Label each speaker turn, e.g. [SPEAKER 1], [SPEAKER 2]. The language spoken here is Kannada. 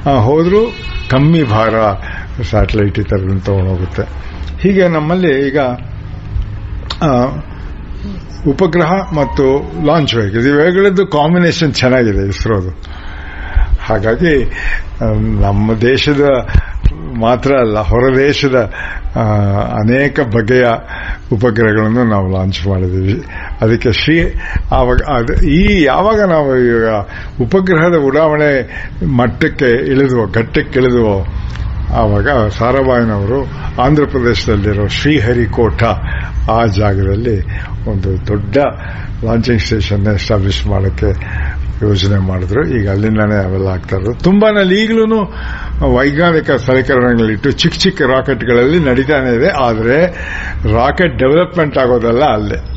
[SPEAKER 1] ಹೋದರೂ ಕಮ್ಮಿ ಭಾರ ಸ್ಯಾಟಲೈಟ್ ಈ ಥರದಿಂದ ತೊಗೊಂಡೋಗುತ್ತೆ ಹೀಗೆ ನಮ್ಮಲ್ಲಿ ಈಗ ಆ, ಉಪಗ್ರಹ ಮತ್ತು ಲಾಂಚ್ ವೆಹಿಕಲ್ ಇವೆರಡದ್ದು ಕಾಂಬಿನೇಷನ್ ಚೆನ್ನಾಗಿದೆ ಇಸ್ರೋದು ಹಾಗಾಗಿ ಆಮ್, ನಮ್ಮ ದೇಶದ ಮಾತ್ರ ಅಲ್ಲ ಹೊರ ದೇಶದ ಆ, ಅನೇಕ ಬಗೆಯ ಉಪಗ್ರಹಗಳನ್ನು ನಾವು ಲಾಂಚ್ ಮಾಡಿದ್ದೀವಿ ಅದಕ್ಕೆ ಶ್ರೀ ಆವಾಗ ಅದು ಈ ಯಾವಾಗ ನಾವು ಈಗ ಉಪಗ್ರಹದ ಉಡಾವಣೆ ಮಟ್ಟಕ್ಕೆ ಇಳಿದುವೋ ಘಟ್ಟಕ್ಕೆ ಇಳಿದುವೋ ಆವಾಗ ಸಾರಾಭಾಯಿನವರು ಆಂಧ್ರ ಪ್ರದೇಶದಲ್ಲಿರೋ ಶ್ರೀಹರಿಕೋಟ ಆ ಜಾಗದಲ್ಲಿ ಒಂದು ದೊಡ್ಡ ಲಾಂಚಿಂಗ್ ಸ್ಟೇಷನ್ ಎಸ್ಟಾಬ್ಲಿಷ್ ಮಾಡೋಕ್ಕೆ ಯೋಜನೆ ಮಾಡಿದ್ರು ಈಗ ಅಲ್ಲಿಂದಾನೇ ಅವೆಲ್ಲ ಆಗ್ತಾ ಇರೋದು ತುಂಬಾನಲ್ಲಿ ಈಗಲೂ ವೈಜ್ಞಾನಿಕ ಸಲಕರಣೆಗಳಿಟ್ಟು ಚಿಕ್ಕ ಚಿಕ್ಕ ರಾಕೆಟ್ಗಳಲ್ಲಿ ನಡೀತಾನೆ ಇದೆ ಆದರೆ ರಾಕೆಟ್ ಡೆವಲಪ್ಮೆಂಟ್ ಆಗೋದಲ್ಲ ಅಲ್ಲೇ